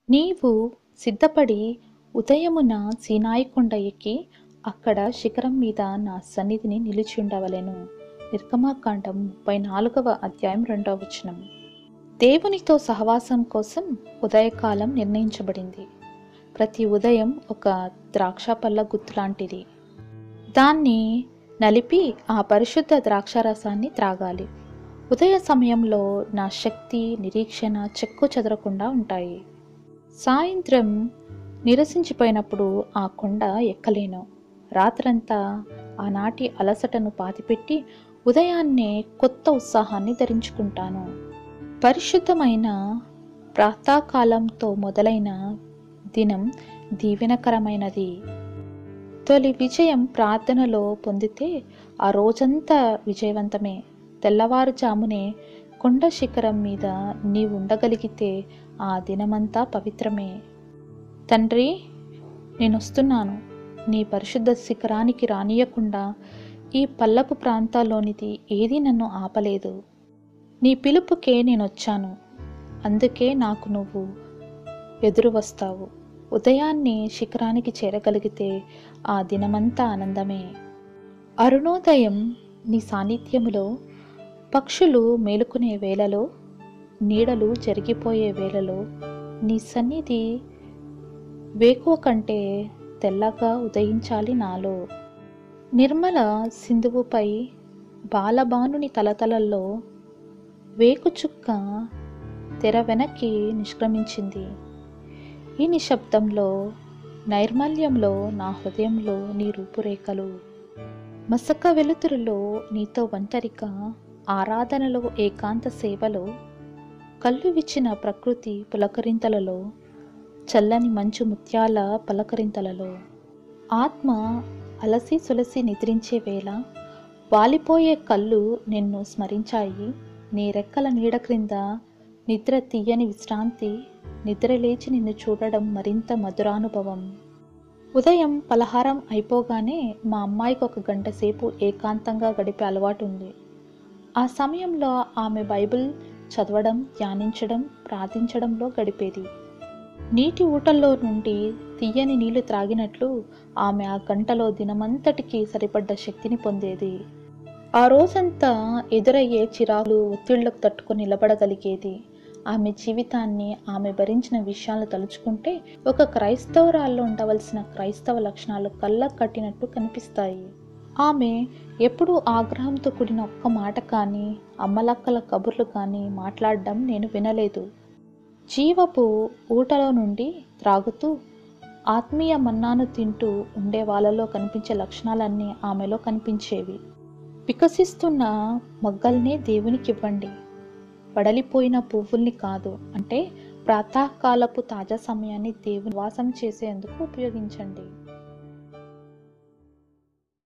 నీవు సిద్ధపడి ఉదయమున సీనాయి కొండ ఎక్కి అక్కడ శిఖరం మీద నా సన్నిధిని నిలిచి ఉండవలెను నిర్గమాకాండం ముప్పై నాలుగవ అధ్యాయం రెండవ వచనం దేవునితో సహవాసం కోసం ఉదయకాలం నిర్ణయించబడింది ప్రతి ఉదయం ఒక ద్రాక్ష పళ్ళ గుత్తు లాంటిది దాన్ని నలిపి ఆ పరిశుద్ధ ద్రాక్షారసాన్ని త్రాగాలి ఉదయ సమయంలో నా శక్తి నిరీక్షణ చెక్కు చెదరకుండా ఉంటాయి సాయంత్రం నిరసించిపోయినప్పుడు ఆ కొండ ఎక్కలేను రాత్రంతా ఆనాటి అలసటను పాతిపెట్టి ఉదయాన్నే కొత్త ఉత్సాహాన్ని ధరించుకుంటాను పరిశుద్ధమైన ప్రాతకాలంతో మొదలైన దినం దీవెనకరమైనది తొలి విజయం ప్రార్థనలో పొందితే ఆ రోజంతా విజయవంతమే తెల్లవారుజామునే కొండ శిఖరం మీద నీవు ఉండగలిగితే ఆ దినమంతా పవిత్రమే తండ్రి నేను వస్తున్నాను నీ పరిశుద్ధ శిఖరానికి రానియకుండా ఈ పల్లపు ప్రాంతాల్లోనిది ఏదీ నన్ను ఆపలేదు నీ పిలుపుకే నేను వచ్చాను అందుకే నాకు నువ్వు ఎదురు వస్తావు ఉదయాన్నే శిఖరానికి చేరగలిగితే ఆ దినమంతా ఆనందమే అరుణోదయం నీ సాన్నిధ్యములో పక్షులు మేలుకునే వేళలో నీడలు జరిగిపోయే వేళలో నీ సన్నిధి వేకువ కంటే తెల్లగా ఉదయించాలి నాలో నిర్మల సింధువుపై బాలబానుని తలతలల్లో వేకుచుక్క తెర వెనక్కి నిష్క్రమించింది ఈ నిశ్శబ్దంలో నైర్మల్యంలో నా హృదయంలో నీ రూపురేఖలు మసక వెలుతురులో నీతో ఒంటరిగా ఆరాధనలో ఏకాంత సేవలో కళ్ళు విచ్చిన ప్రకృతి పులకరింతలలో చల్లని మంచు ముత్యాల పలకరింతలలో ఆత్మ అలసి సొలసి నిద్రించే వేళ వాలిపోయే కళ్ళు నిన్ను స్మరించాయి నీ రెక్కల నీడ క్రింద నిద్ర తీయని విశ్రాంతి నిద్ర లేచి నిన్ను చూడడం మరింత మధురానుభవం ఉదయం పలహారం అయిపోగానే మా అమ్మాయికి ఒక గంట సేపు ఏకాంతంగా గడిపే అలవాటు ఉంది ఆ సమయంలో ఆమె బైబిల్ చదవడం ధ్యానించడం ప్రార్థించడంలో గడిపేది నీటి ఊటల్లో నుండి తీయని నీళ్లు త్రాగినట్లు ఆమె ఆ గంటలో దినమంతటికి సరిపడ్డ శక్తిని పొందేది ఆ రోజంతా ఎదురయ్యే చిరాకులు ఒత్తిళ్లకు తట్టుకొని నిలబడగలిగేది ఆమె జీవితాన్ని ఆమె భరించిన విషయాలు తలుచుకుంటే ఒక క్రైస్తవురాల్లో ఉండవలసిన క్రైస్తవ లక్షణాలు కళ్ళకు కట్టినట్టు కనిపిస్తాయి ఆమె ఎప్పుడూ ఆగ్రహంతో కూడిన ఒక్క మాట కానీ అమ్మలక్కల కబుర్లు కానీ మాట్లాడడం నేను వినలేదు జీవపు ఊటలో నుండి త్రాగుతూ ఆత్మీయ మన్నాను తింటూ ఉండే వాళ్ళలో కనిపించే లక్షణాలన్నీ ఆమెలో కనిపించేవి వికసిస్తున్న మొగ్గల్నే దేవునికి ఇవ్వండి పడలిపోయిన పువ్వుల్ని కాదు అంటే ప్రాతకాలపు తాజా సమయాన్ని దేవుని వాసం చేసేందుకు ఉపయోగించండి